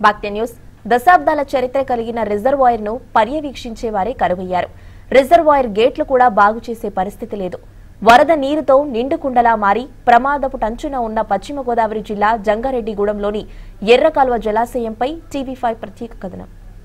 భక్తి న్యూస్ దశాబ్దాల చరిత్ర కలిగిన రిజర్వాయర్ ను పర్యవేక్షించే వారే కరువయ్యారు రిజర్వాయర్ గేట్లు కూడా బాగు చేసే పరిస్థితి లేదు వరద నీరుతో నిండుకుండలా మారి ప్రమాదపు టంచున ఉన్న పశ్చిమ గోదావరి జిల్లా జంగారెడ్డిగూడెంలోని ఎర్రకాల్వ జలాశయంపై టీవీ ఫైవ్ ప్రత్యేక కథనం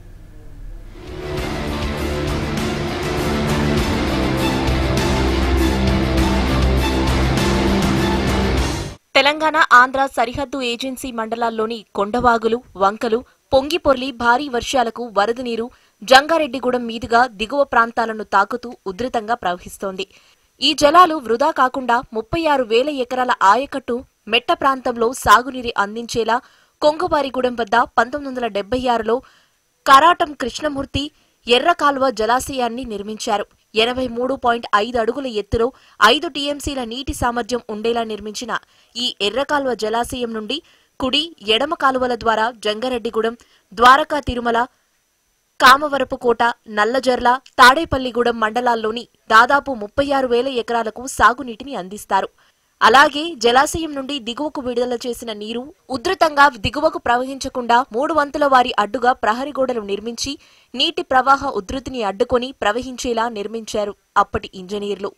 తెలంగాణ ఆంధ్ర సరిహద్దు ఏజెన్సీ మండలాల్లోని కొండవాగులు వంకలు పొంగిపొర్లి భారీ వర్షాలకు వరద నీరు జంగారెడ్డిగూడెం మీదుగా దిగువ ప్రాంతాలను తాకుతూ ఉధృతంగా ప్రవహిస్తోంది ఈ జలాలు వృధా కాకుండా ముప్పై ఆరు వేల ఎకరాల ఆయకట్టు మెట్ట ప్రాంతంలో సాగునీరు అందించేలా కొంగవారిగూడెం వద్ద పంతొమ్మిది వందల డెబ్బై ఆరులో కరాటం కృష్ణమూర్తి ఎర్ర కాల్వ జలాశయాన్ని నిర్మించారు ఎనభై మూడు పాయింట్ ఐదు అడుగుల ఎత్తులో ఐదు టీఎంసీల నీటి సామర్థ్యం ఉండేలా నిర్మించిన ఈ ఎర్ర కాల్వ జలాశయం నుండి కుడి ఎడమ కాలువల ద్వారా జంగారెడ్డిగూడెం ద్వారకా తిరుమల కామవరపుకోట నల్లజర్ల తాడేపల్లిగూడెం మండలాల్లోని దాదాపు ముప్పై ఆరు వేల ఎకరాలకు సాగునీటిని అందిస్తారు అలాగే జలాశయం నుండి దిగువకు విడుదల చేసిన నీరు ఉధృతంగా దిగువకు ప్రవహించకుండా మూడు వంతుల వారి అడ్డుగా ప్రహరీ గోడలు నిర్మించి నీటి ప్రవాహ ఉధృతిని అడ్డుకొని ప్రవహించేలా నిర్మించారు అప్పటి ఇంజనీర్లు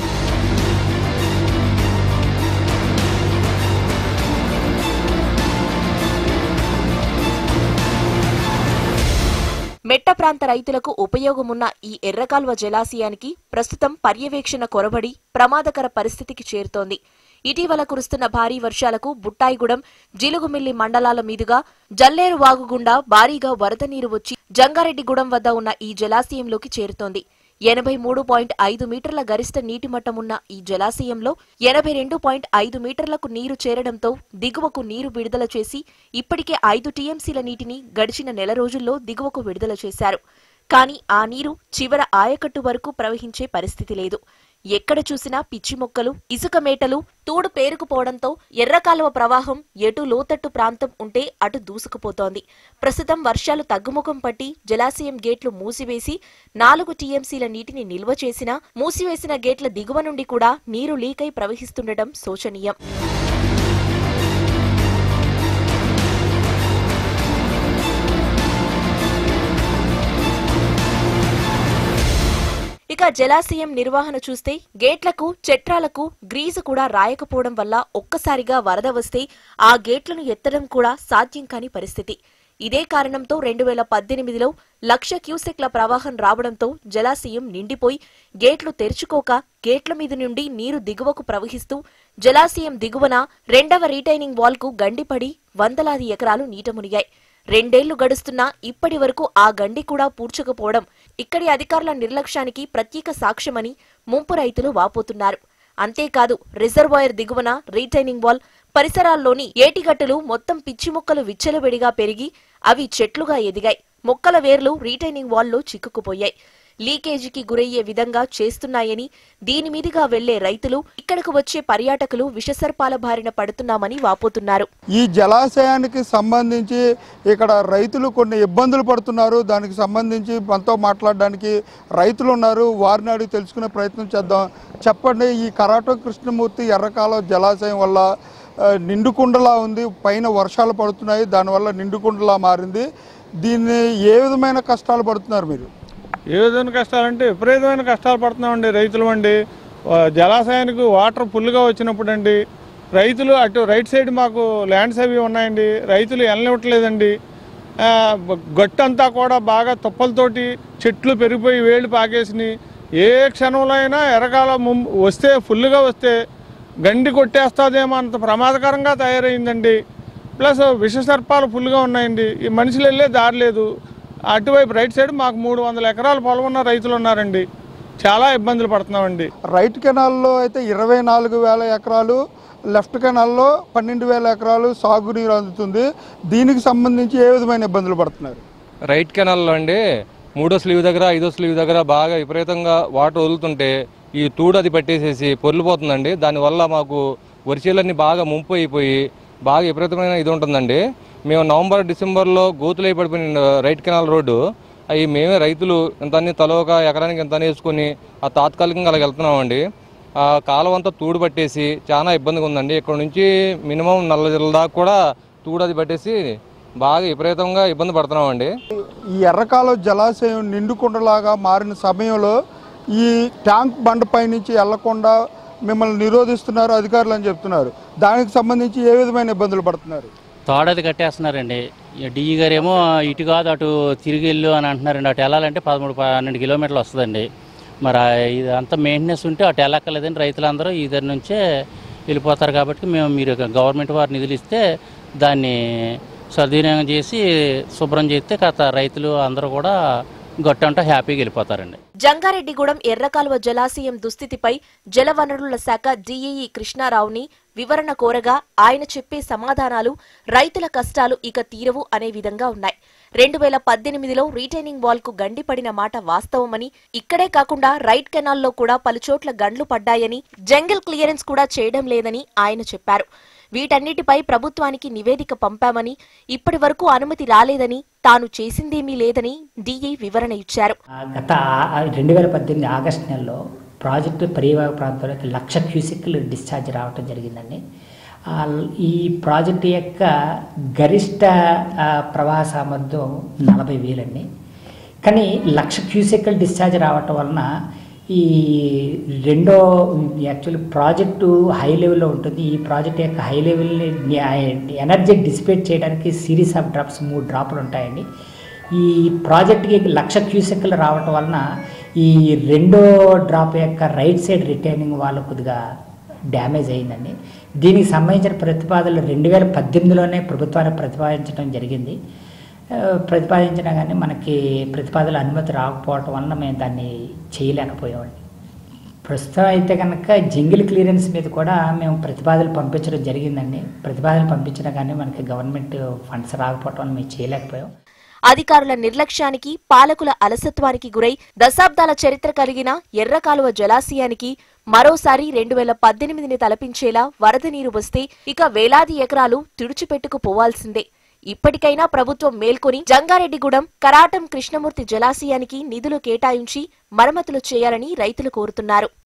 మెట్ట ప్రాంత రైతులకు ఉపయోగమున్న ఈ ఎర్రకాల్వ జలాశయానికి ప్రస్తుతం పర్యవేక్షణ కొరబడి ప్రమాదకర పరిస్థితికి చేరుతోంది ఇటీవల కురుస్తున్న భారీ వర్షాలకు బుట్టాయిగూడెం జిలుగుమిల్లి మండలాల మీదుగా జల్లేరు వాగు గుండా భారీగా వరద నీరు వచ్చి జంగారెడ్డిగూడెం వద్ద ఉన్న ఈ జలాశయంలోకి చేరుతోంది ఎనభై మూడు పాయింట్ ఐదు మీటర్ల గరిష్ట నీటి మట్టం ఉన్న ఈ జలాశయంలో ఎనభై రెండు పాయింట్ ఐదు మీటర్లకు నీరు చేరడంతో దిగువకు నీరు విడుదల చేసి ఇప్పటికే ఐదు టీఎంసీల నీటిని గడిచిన నెల రోజుల్లో దిగువకు విడుదల చేశారు కానీ ఆ నీరు చివర ఆయకట్టు వరకు ప్రవహించే పరిస్థితి లేదు ఎక్కడ చూసినా పిచ్చి మొక్కలు ఇసుక మేటలు తూడు పేరుకుపోవడంతో ఎర్రకాలువ ప్రవాహం ఎటు లోతట్టు ప్రాంతం ఉంటే అటు దూసుకుపోతోంది ప్రస్తుతం వర్షాలు తగ్గుముఖం పట్టి జలాశయం గేట్లు మూసివేసి నాలుగు టీఎంసీల నీటిని నిల్వ చేసినా మూసివేసిన గేట్ల దిగువ నుండి కూడా నీరు లీకై ప్రవహిస్తుండటం శోచనీయం ఇక జలాశయం నిర్వహణ చూస్తే గేట్లకు చట్రాలకు గ్రీజు కూడా రాయకపోవడం వల్ల ఒక్కసారిగా వరద వస్తే ఆ గేట్లను ఎత్తడం కూడా సాధ్యం కాని పరిస్థితి ఇదే కారణంతో రెండు వేల పద్దెనిమిదిలో లక్ష క్యూసెక్ల ప్రవాహం రావడంతో జలాశయం నిండిపోయి గేట్లు తెరుచుకోక గేట్ల మీద నుండి నీరు దిగువకు ప్రవహిస్తూ జలాశయం దిగువన రెండవ రీటైనింగ్ వాల్కు గండిపడి వందలాది ఎకరాలు నీట మునిగాయి రెండేళ్లు గడుస్తున్నా ఇప్పటి వరకు ఆ గండి కూడా పూడ్చకపోవడం ఇక్కడి అధికారుల నిర్లక్ష్యానికి ప్రత్యేక సాక్ష్యమని ముంపు రైతులు వాపోతున్నారు అంతేకాదు రిజర్వాయర్ దిగువన రీటైనింగ్ వాల్ పరిసరాల్లోని ఏటిగట్టులు మొత్తం పిచ్చి మొక్కలు విచ్చలవిడిగా పెరిగి అవి చెట్లుగా ఎదిగాయి మొక్కల వేర్లు రీటైనింగ్ వాల్లో చిక్కుకుపోయాయి లీకేజీకి గురయ్యే విధంగా చేస్తున్నాయని దీని మీదుగా వెళ్లే రైతులు ఇక్కడకు వచ్చే పర్యాటకులు విషసర్పాల బారిన పడుతున్నామని వాపోతున్నారు ఈ జలాశయానికి సంబంధించి ఇక్కడ రైతులు కొన్ని ఇబ్బందులు పడుతున్నారు దానికి సంబంధించి మనతో మాట్లాడడానికి రైతులు ఉన్నారు వారిని అడిగి తెలుసుకునే ప్రయత్నం చేద్దాం చెప్పండి ఈ కరాటో కృష్ణమూర్తి ఎర్రకాలం జలాశయం వల్ల ఆ, నిండుకుండలా ఉంది పైన వర్షాలు పడుతున్నాయి దానివల్ల నిండుకుండలా మారింది దీన్ని ఏ విధమైన కష్టాలు పడుతున్నారు మీరు ఏ విధమైన కష్టాలంటే విపరీతమైన కష్టాలు పడుతున్నామండి రైతులు అండి జలాశయానికి వాటర్ ఫుల్గా వచ్చినప్పుడు అండి రైతులు అటు రైట్ సైడ్ మాకు ల్యాండ్స్ అవి ఉన్నాయండి రైతులు వెళ్ళనివ్వట్లేదండి ఆ, గట్టంతా కూడా బాగా తుప్పలతోటి చెట్లు పెరిగిపోయి వేళ్ళు పాకేసినాయి ఏ క్షణంలో అయినా ఎరకాల ముం- వస్తే ఫుల్గా వస్తే గండి కొట్టేస్తుందేమో అంత ప్రమాదకరంగా తయారైందండి ప్లస్ విషసర్పాలు ఫుల్గా ఉన్నాయండి ఈ మనుషులు వెళ్ళే దారి లేదు అటువైపు రైట్ సైడ్ మాకు మూడు వందల ఎకరాల పొలం ఉన్న రైతులు ఉన్నారండి చాలా ఇబ్బందులు పడుతున్నామండి రైట్ కెనాల్లో అయితే ఇరవై నాలుగు వేల ఎకరాలు లెఫ్ట్ కెనాల్లో పన్నెండు వేల ఎకరాలు సాగునీరు అందుతుంది దీనికి సంబంధించి ఏ విధమైన ఇబ్బందులు పడుతున్నారు రైట్ కెనాల్లో అండి మూడో స్లీవ్ దగ్గర ఐదో స్లీవ్ దగ్గర బాగా విపరీతంగా వాటర్ వదులుతుంటే ఈ తూడు అది పట్టేసేసి పొర్లిపోతుందండి దానివల్ల మాకు వరిచేలన్నీ బాగా ముంపు అయిపోయి బాగా విపరీతమైన ఇది ఉంటుందండి మేము నవంబర్ డిసెంబర్లో గోతులై పడిపోయిన రైట్ కెనాల్ రోడ్డు అవి మేమే రైతులు ఇంత అన్ని తలో ఒక ఎకరానికి ఇంత వేసుకొని ఆ తాత్కాలికంగా అలా వెళ్తున్నామండి ఆ కాలువ అంతా తూడు పట్టేసి చాలా ఇబ్బందిగా ఉందండి ఇక్కడ నుంచి మినిమం నల్ల జిల్లా దాకా కూడా తూడు అది పట్టేసి బాగా విపరీతంగా ఇబ్బంది పడుతున్నామండి ఈ ఎర్రకాలం జలాశయం నిండుకుండలాగా మారిన సమయంలో ఈ ట్యాంక్ బండపై నుంచి వెళ్లకుండా మిమ్మల్ని నిరోధిస్తున్నారు అధికారులు అని చెప్తున్నారు దానికి సంబంధించి ఏ విధమైన ఇబ్బందులు పడుతున్నారు తోడది కట్టేస్తున్నారండి ఈ డిఈ గారు ఏమో ఇటు కాదు అటు తిరిగి వెళ్ళు అని అంటున్నారండి అటు వెళ్ళాలంటే పదమూడు పన్నెండు కిలోమీటర్లు వస్తుందండి మరి ఆ ఇది అంతా మెయింటెనెన్స్ ఉంటే అటు వెళ్ళక్కర్లేదండి రైతులందరూ ఈ దగ్గర నుంచే వెళ్ళిపోతారు కాబట్టి మేము మీరు గవర్నమెంట్ వారు నిధులు ఇస్తే దాన్ని సద్వినియోగం చేసి శుభ్రం చేస్తే కథ రైతులు అందరూ కూడా గట్టంటూ హ్యాపీగా వెళ్ళిపోతారండి జంగారెడ్డిగూడెం ఎర్రకాలువ జలాశయం దుస్థితిపై జలవనరుల శాఖ డీఈఈ కృష్ణారావుని వివరణ కోరగా ఆయన చెప్పే సమాధానాలు రైతుల కష్టాలు ఇక తీరవు అనే విధంగా ఉన్నాయి రెండు వేల పద్దెనిమిదిలో రీటైనింగ్ వాల్ కు గండిపడిన మాట వాస్తవమని ఇక్కడే కాకుండా రైట్ కెనాల్లో కూడా పలుచోట్ల గండ్లు పడ్డాయని జంగిల్ క్లియరెన్స్ కూడా చేయడం లేదని ఆయన చెప్పారు వీటన్నిటిపై ప్రభుత్వానికి నివేదిక పంపామని ఇప్పటి వరకు అనుమతి రాలేదని తాను చేసిందేమీ లేదని డీఈ వివరణ ఇచ్చారు ఆ గత రెండు వేల పద్దెనిమిది ఆగస్టు నెలలో ప్రాజెక్టు పరివాహక ప్రాంతంలోకి లక్ష క్యూసెక్లు డిశ్చార్జ్ రావటం జరిగిందండి ఆ ఈ ప్రాజెక్టు యొక్క గరిష్ట ఆ, ప్రవాహ సామర్థ్యం నలభై వేలండి కానీ లక్ష క్యూసెక్లు డిశ్చార్జ్ రావటం వలన ఈ రెండో యాక్చువల్లీ ప్రాజెక్టు హై లెవెల్లో ఉంటుంది ఈ ప్రాజెక్ట్ యొక్క హై లెవెల్ని ఎనర్జీ డిసిపేట్ చేయడానికి సిరీస్ ఆఫ్ డ్రాప్స్ మూడు డ్రాపులు ఉంటాయండి ఈ ప్రాజెక్ట్కి లక్ష క్యూసెక్లు రావటం వలన ఈ రెండో డ్రాప్ యొక్క రైట్ సైడ్ రిటైనింగ్ వాళ్ళు కొద్దిగా డ్యామేజ్ అయిందండి దీనికి సంబంధించిన ప్రతిపాదనలు రెండు వేల పద్దెనిమిదిలోనే ప్రభుత్వానికి ప్రతిపాదించడం జరిగింది ఆ, ప్రతిపాదించినా కానీ మనకి ప్రతిపాదనల అనుమతి రాకపోవటం వలన మేము దాన్ని చేయలేకపోయామండి ప్రస్తుతం అయితే కనుక జంగిల్ క్లియరెన్స్ మీద కూడా మేము ప్రతిపాదనలు పంపించడం జరిగిందండి ప్రతిపాదనలు పంపించినా కానీ మనకి గవర్నమెంట్ ఫండ్స్ రాకపోవటం వల్ల మేము చేయలేకపోయాం అధికారుల నిర్లక్ష్యానికి పాలకుల అలసత్వానికి గురై దశాబ్దాల చరిత్ర కలిగిన ఎర్రకాలువ జలాశయానికి మరోసారి రెండు వేల పద్దెనిమిదిని తలపించేలా వరద నీరు వస్తే ఇక వేలాది ఎకరాలు తుడిచిపెట్టుకుపోవాల్సిందే ఇప్పటికైనా ప్రభుత్వం మేల్కొని జంగారెడ్డిగూడెం కరాటం కృష్ణమూర్తి జలాశయానికి నిధులు కేటాయించి మరమ్మతులు చేయాలని రైతులు కోరుతున్నారు